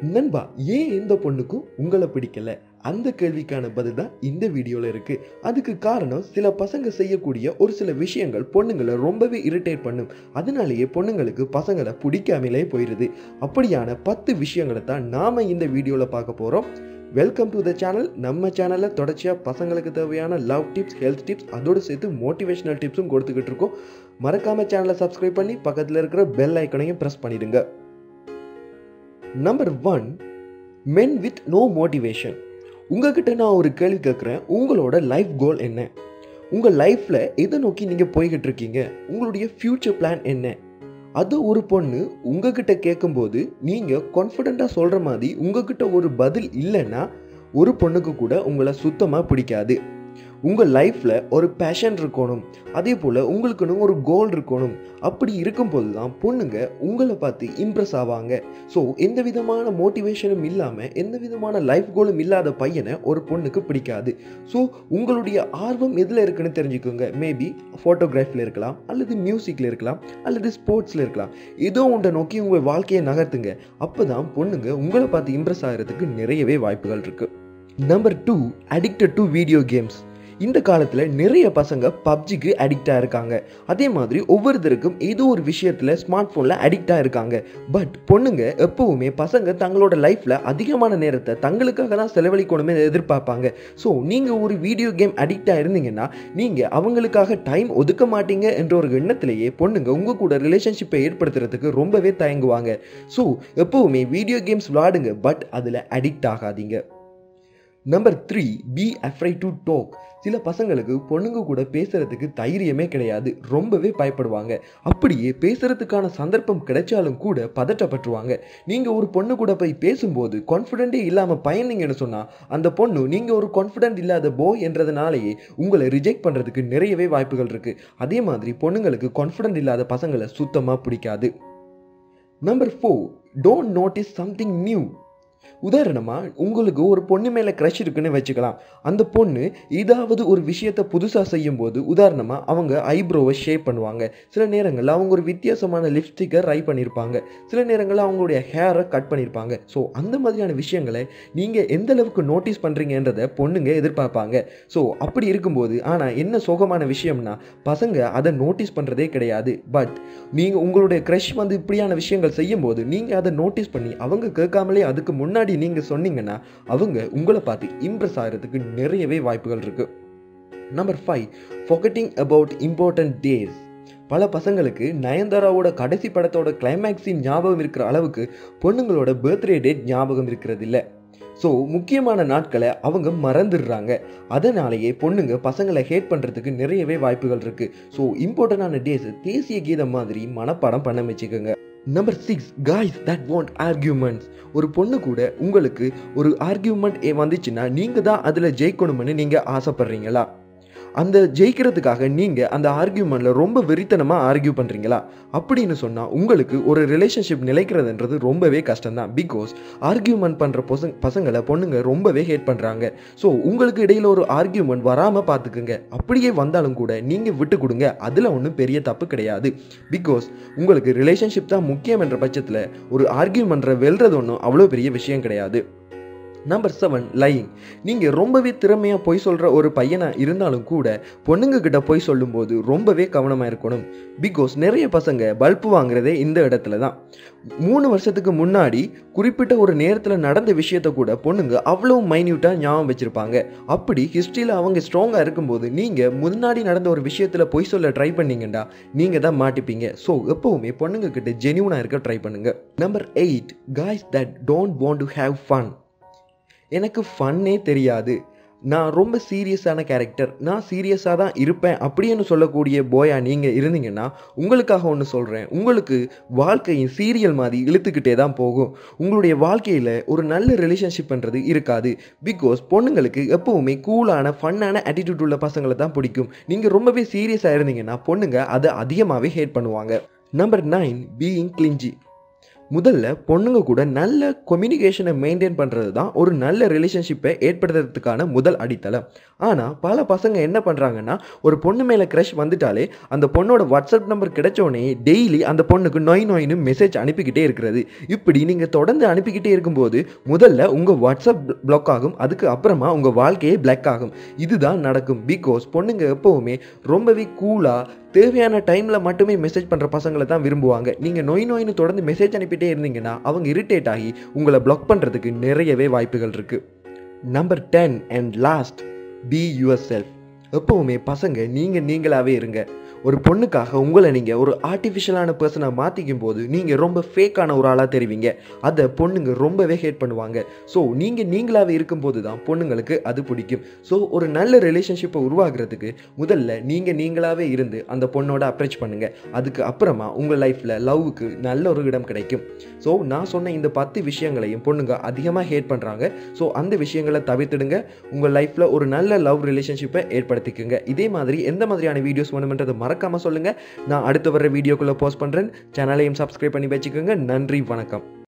நண்பா ஏன் எந்த பொண்ணுக்கும் உங்களை பிடிக்கல அந்த கேள்விக்கான பதில் தான் இந்த வீடியோவில் இருக்கு அதுக்கு காரணம் சில பசங்க செய்யக்கூடிய ஒரு சில விஷயங்கள் பொண்ணுங்களை ரொம்பவே இரிட்டேட் பண்ணும் அதனாலேயே பொண்ணுங்களுக்கு பசங்களை பிடிக்காமலே போயிடுது அப்படியான பத்து விஷயங்களை தான் நாம இந்த வீடியோவில் பார்க்க போகிறோம் வெல்கம் டு த சேனல் நம்ம சேனலில் தொடர்ச்சியாக பசங்களுக்கு தேவையான லவ் டிப்ஸ் ஹெல்த் டிப்ஸ் அதோடு சேர்த்து மோட்டிவேஷனல் டிப்ஸும் கொடுத்துக்கிட்டு இருக்கோம் மறக்காம சேனலை சப்ஸ்கிரைப் பண்ணி பக்கத்தில் இருக்கிற பெல் ஐக்கனையும் ப்ரெஸ் பண்ணிடுங்க number one men with no motivation உங்ககிட்ட நான் ஒரு கேள்வி கேட்குறேன் உங்களோட லைஃப் கோல் என்ன உங்கள் லைஃப்பில் எதை நோக்கி நீங்கள் போய்கிட்டு இருக்கீங்க உங்களுடைய ஃப்யூச்சர் பிளான் என்ன அது ஒரு பொண்ணு உங்ககிட்ட கேட்கும்போது நீங்கள் கான்ஃபிடெண்ட்டாக சொல்கிற மாதிரி உங்ககிட்ட ஒரு பதில் இல்லைன்னா ஒரு பொண்ணுக்கு கூட உங்களை சுத்தமாக பிடிக்காது உங்கள் லைஃப்பில் ஒரு பேஷன் இருக்கணும் அதே போல் உங்களுக்குன்னு ஒரு கோல் இருக்கணும் அப்படி இருக்கும்போது தான் பொண்ணுங்க உங்களை பார்த்து இம்ப்ரெஸ் ஆவாங்க ஸோ எந்த விதமான மோட்டிவேஷனும் இல்லாமல் எந்த விதமான லைஃப் கோலும் இல்லாத பையனை ஒரு பொண்ணுக்கு பிடிக்காது ஸோ உங்களுடைய ஆர்வம் எதில் இருக்குன்னு தெரிஞ்சுக்கோங்க மேபி ஃபோட்டோகிராஃபியில் இருக்கலாம் அல்லது மியூசிக்கில் இருக்கலாம் அல்லது ஸ்போர்ட்ஸில் இருக்கலாம் ஏதோ ஒன்றை நோக்கி உங்கள் வாழ்க்கையை நகர்த்துங்க அப்போ தான் பொண்ணுங்க உங்களை பார்த்து இம்ப்ரெஸ் ஆகிறதுக்கு நிறையவே வாய்ப்புகள் இருக்குது number two addicted to video games இந்த காலத்தில் நிறைய பசங்க பப்ஜிக்கு அடிக்டாக இருக்காங்க அதே மாதிரி ஒவ்வொருத்தருக்கும் ஏதோ ஒரு விஷயத்தில் ஸ்மார்ட் ஃபோனில் அடிக்டாக இருக்காங்க பட் பொண்ணுங்க எப்போவுமே பசங்க தங்களோட லைஃப்பில் அதிகமான நேரத்தை தங்களுக்காக தான் செலவழிக்கணுமே எதிர்பார்ப்பாங்க ஸோ நீங்கள் ஒரு வீடியோ கேம் அடிக்டாக இருந்தீங்கன்னா நீங்கள் அவங்களுக்காக டைம் ஒதுக்க மாட்டீங்க என்ற ஒரு எண்ணத்திலேயே பொண்ணுங்க உங்கள் கூட ரிலேஷன்ஷிப்பை ஏற்படுத்துறதுக்கு ரொம்பவே தயங்குவாங்க ஸோ எப்போவுமே வீடியோ கேம்ஸ் விளாடுங்க பட் அதில் அடிக்ட் ஆகாதீங்க number three be afraid to talk சில பசங்களுக்கு பொண்ணுங்க கூட பேசுறதுக்கு தைரியமே கிடையாது ரொம்பவே பயப்படுவாங்க அப்படியே பேசுறதுக்கான சந்தர்ப்பம் கிடைச்சாலும் கூட பதட்டப்பட்டுருவாங்க நீங்கள் ஒரு பொண்ணு கூட போய் பேசும்போது கான்ஃபிடென்ட்டே இல்லாமல் பயந்தீங்கன்னு சொன்னால் அந்த பொண்ணு நீங்கள் ஒரு கான்ஃபிடென்ட் இல்லாத போ என்றதுனாலேயே உங்களை ரிஜெக்ட் பண்ணுறதுக்கு நிறையவே வாய்ப்புகள் இருக்குது அதே மாதிரி பொண்ணுங்களுக்கு கான்ஃபிடென்ட் இல்லாத பசங்களை சுத்தமாக பிடிக்காது number four don't notice something new உதாரணமாக உங்களுக்கு ஒரு பொண்ணு மேலே க்ரஷ் இருக்குன்னு வச்சுக்கலாம் அந்த பொண்ணு ஏதாவது ஒரு விஷயத்தை புதுசாக செய்யும்போது உதாரணமாக அவங்க ஐப்ரோவை ஷேப் பண்ணுவாங்க சில நேரங்களில் அவங்க ஒரு வித்தியாசமான லிப்ஸ்டிக்கை ட்ரை பண்ணியிருப்பாங்க சில நேரங்களில் அவங்களுடைய ஹேரை கட் பண்ணியிருப்பாங்க ஸோ அந்த மாதிரியான விஷயங்களை நீங்கள் எந்த அளவுக்கு நோட்டீஸ் பண்ணுறீங்கன்றதை பொண்ணுங்க எதிர்பார்ப்பாங்க ஸோ அப்படி இருக்கும்போது ஆனால் என்ன சோகமான விஷயம்னா பசங்க அதை நோட்டீஸ் பண்ணுறதே கிடையாது பட் நீங்கள் உங்களுடைய க்ரஷ் வந்து இப்படியான விஷயங்கள் செய்யும்போது நீங்கள் அதை நோட்டீஸ் பண்ணி அவங்க கேட்காமலே அதுக்கு முன்னாடி நீங்கள் சொன்னீங்கன்னா அவங்க உங்களை பார்த்து இம்ப்ரெஸ் ஆகிறதுக்கு நிறையவே வாய்ப்புகள் இருக்குது number five forgetting about important days பல பசங்களுக்கு நயன்தாராவோட கடைசி படத்தோட கிளைமேக்ஸின் ஞாபகம் இருக்கிற அளவுக்கு பொண்ணுங்களோட பர்த்டே டேட் ஞாபகம் இருக்கிறது இல்லை ஸோ முக்கியமான நாட்களை அவங்க மறந்துடுறாங்க அதனாலேயே பொண்ணுங்க பசங்களை ஹேட் பண்ணுறதுக்கு நிறையவே வாய்ப்புகள் இருக்குது ஸோ இம்பார்ட்டண்டான டேஸ் தேசிய கீதம் மாதிரி மனப்பாடம் பண்ண வச்சுக்கோங்க number six guys that want arguments ஒரு பொண்ணு கூட உங்களுக்கு ஒரு ஆர்கியூமெண்ட் வந்துச்சுன்னா நீங்கள் தான் அதில் ஜெயிக்கணும்னு நீங்கள் ஆசைப்பட்றீங்களா அந்த ஜெயிக்கிறதுக்காக நீங்கள் அந்த ஆர்கியூமெண்ட்டில் ரொம்ப வெறித்தனமாக ஆர்கியூ பண்ணுறீங்களா அப்படின்னு சொன்னால் உங்களுக்கு ஒரு ரிலேஷன்ஷிப் நிலைக்கிறதுன்றது ரொம்பவே கஷ்டம்தான் பிகாஸ் ஆர்கியூமெண்ட் பண்ணுற பசங்க பசங்களை பொண்ணுங்க ரொம்பவே ஹேட் பண்ணுறாங்க ஸோ உங்களுக்கு இடையில் ஒரு ஆர்கியூமெண்ட் வராமல் பார்த்துக்குங்க அப்படியே வந்தாலும் கூட நீங்கள் விட்டு கொடுங்க அதில் ஒன்றும் பெரிய தப்பு கிடையாது பிகாஸ் உங்களுக்கு ரிலேஷன்ஷிப் தான் முக்கியம் என்ற பட்சத்தில் ஒரு ஆர்கியூமெண்ட்டை வெல்றது ஒன்றும் அவ்வளோ பெரிய விஷயம் கிடையாது நம்பர் செவன் லைங் நீங்கள் ரொம்பவே திறமையாக பொய் சொல்கிற ஒரு பையனாக இருந்தாலும் கூட பொண்ணுங்க கிட்ட பொய் சொல்லும்போது ரொம்பவே கவனமாக இருக்கணும் பிகாஸ் நிறைய பசங்க பல்பு வாங்குறதே இந்த இடத்துல தான் மூணு வருஷத்துக்கு முன்னாடி குறிப்பிட்ட ஒரு நேரத்தில் நடந்த விஷயத்த கூட பொண்ணுங்க அவ்வளோ மைன்யூட்டாக ஞாபகம் வச்சுருப்பாங்க அப்படி ஹிஸ்ட்ரியில் அவங்க ஸ்ட்ராங்காக இருக்கும்போது நீங்கள் முன்னாடி நடந்த ஒரு விஷயத்தில் பொய் சொல்ல ட்ரை பண்ணீங்கண்டா நீங்கள் தான் மாட்டிப்பீங்க ஸோ எப்போவுமே பொண்ணுங்க கிட்ட ஜெனியூனாக இருக்க ட்ரை பண்ணுங்கள் number eight guys that don't want to have fun எனக்கு ஃபன்னே தெரியாது நான் ரொம்ப சீரியஸான கேரக்டர் நான் சீரியஸாக தான் இருப்பேன் அப்படின்னு சொல்லக்கூடிய போயா நீங்கள் இருந்தீங்கன்னா உங்களுக்காக ஒன்று சொல்கிறேன் உங்களுக்கு வாழ்க்கையின் சீரியல் மாதிரி இழுத்துக்கிட்டே தான் போகும் உங்களுடைய வாழ்க்கையில் ஒரு நல்ல ரிலேஷன்ஷிப்ன்றது இருக்காது பிகாஸ் பொண்ணுங்களுக்கு எப்போவுமே கூலான ஃபன்னான ஆட்டிடியூட் உள்ள பசங்களை தான் பிடிக்கும் நீங்கள் ரொம்பவே சீரியஸாக இருந்தீங்கன்னா பொண்ணுங்க அதை அதிகமாகவே ஹேட் பண்ணுவாங்க நம்பர் நைன் பீயிங் கிளிஞ்சி முதல்ல பொண்ணுங்க கூட நல்ல கம்யூனிகேஷனை மெயின்டைன் பண்ணுறது தான் ஒரு நல்ல ரிலேஷன்ஷிப்பை ஏற்படுத்துறதுக்கான முதல் அடித்தளம் ஆனால் பல பசங்க என்ன பண்ணுறாங்கன்னா ஒரு பொண்ணு மேலே க்ரஷ் வந்துட்டாலே அந்த பொண்ணோட வாட்ஸ்அப் நம்பர் கிடைச்சோடனே டெய்லி அந்த பொண்ணுக்கு நொய் நொயின்னு மெசேஜ் அனுப்பிக்கிட்டே இருக்கிறது இப்படி நீங்கள் தொடர்ந்து அனுப்பிக்கிட்டே இருக்கும்போது முதல்ல உங்கள் வாட்ஸ்அப் பிளாக் ஆகும் அதுக்கு அப்புறமா உங்கள் வாழ்க்கையே பிளாக் ஆகும் இதுதான் நடக்கும் பிகாஸ் பொண்ணுங்க எப்போவுமே ரொம்பவே கூலாக தேவையான டைமில் மட்டுமே மெசேஜ் பண்ணுற பசங்களை தான் விரும்புவாங்க நீங்கள் நொய் நொயின்னு தொடர்ந்து மெசேஜ் அனுப்பிட்டே இருந்தீங்கன்னா அவங்க இரிட்டேட் ஆகி உங்களை பிளாக் பண்ணுறதுக்கு நிறையவே வாய்ப்புகள் இருக்குது number ten and last be yourself எப்போவுமே பசங்க நீங்கள் நீங்களாகவே இருங்க ஒரு பொண்ணுக்காக உங்களை நீங்கள் ஒரு ஆர்டிஃபிஷியலான பர்சனாக மாற்றிக்கும் போது நீங்கள் ரொம்ப ஃபேக்கான ஒரு ஆளாக தெரிவிங்க அதை பொண்ணுங்க ரொம்பவே ஹேட் பண்ணுவாங்க ஸோ நீங்கள் நீங்களாகவே இருக்கும்போது தான் பொண்ணுங்களுக்கு அது பிடிக்கும் ஸோ ஒரு நல்ல ரிலேஷன்ஷிப்பை உருவாக்குறதுக்கு முதல்ல நீங்கள் நீங்களாகவே இருந்து அந்த பொண்ணோட அப்ரோச் பண்ணுங்கள் அதுக்கு அப்புறமா உங்கள் லைஃப்பில் லவ்வுக்கு நல்ல ஒரு இடம் கிடைக்கும் ஸோ நான் சொன்ன இந்த பத்து விஷயங்களையும் பொண்ணுங்க அதிகமாக ஹேட் பண்ணுறாங்க ஸோ அந்த விஷயங்களை தவிர்த்துடுங்க உங்கள் லைஃப்பில் ஒரு நல்ல லவ் ரிலேஷன்ஷிப்பை ஏற்படுத்திக்கோங்க இதே மாதிரி எந்த மாதிரியான வீடியோஸ் வேணுமென்றதை மறக்காமல் சொல்லுங்கள் நான் அடுத்து வர வீடியோக்குள்ளே போஸ்ட் பண்ணுறேன் சேனலையும் சப்ஸ்கிரைப் பண்ணி வச்சுக்கோங்க நன்றி வணக்கம்